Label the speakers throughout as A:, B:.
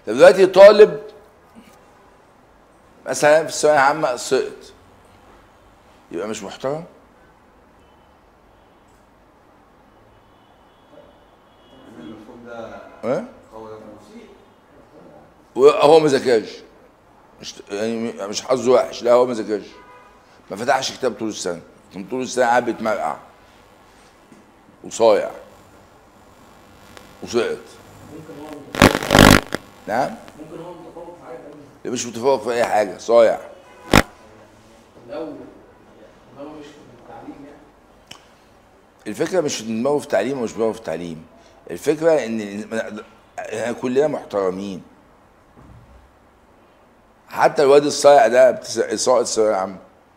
A: طب دلوقتي طالب مثلا في الثانويه العامه سقط يبقى مش محترم
B: المفهوم ده
A: ها
B: قوي
A: وهو ما ذاكرش مش يعني مش حظه وحش لا هو ما ذاكرش ما فتحش كتاب طول السنه كان طول السنه قاعد بيتمرقع وصايع وسقط نعم
C: ممكن هو متفوق في حاجه تانية
A: ده مش متفوق في اي حاجه صايع
C: لو لو مش في التعليم يعني
A: الفكره مش في دماغه في تعليم ومش دماغه في تعليم الفكره ان احنا كلنا محترمين حتى الواد الصايع ده بتس- ساقط الثانويه العامه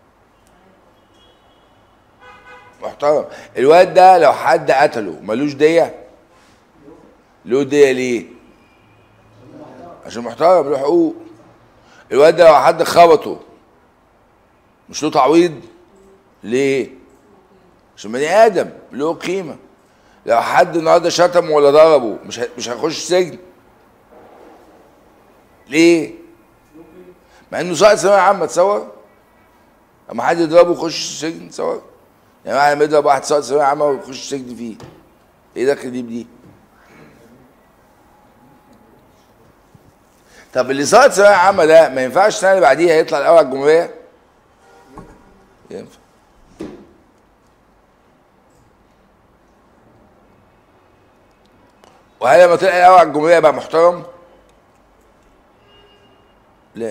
A: محترم الواد ده لو حد قتله ملوش ديه له ديه ليه عشان محترم له حقوق الواد ده لو حد خبطه مش له تعويض ليه عشان بني ادم له قيمه لو حد النهارده شتمه ولا ضربه مش ه- مش هيخش سجن ليه مع انه ساقط ثانويه عامه تصور اما حد يضربه يخش سجن تصور يعني واحد لما يضرب واحد ساقط ثانويه عامه ويخش سجن فيه ايه دخل دي بدي طب اللي ساقط ثانويه عامه ده ما ينفعش السنه اللي بعديها يطلع الاول على الجمهوريه ينفع وهل لما طلع الاول على الجمهوريه بقى محترم؟ لا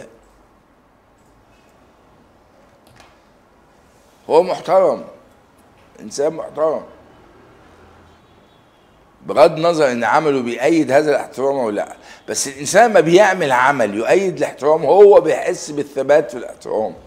A: هو محترم انسان محترم بغض النظر ان عمله بيأيد هذا الاحترام او لا بس الانسان ما بيعمل عمل يؤيد الاحترام هو بيحس بالثبات في الاحترام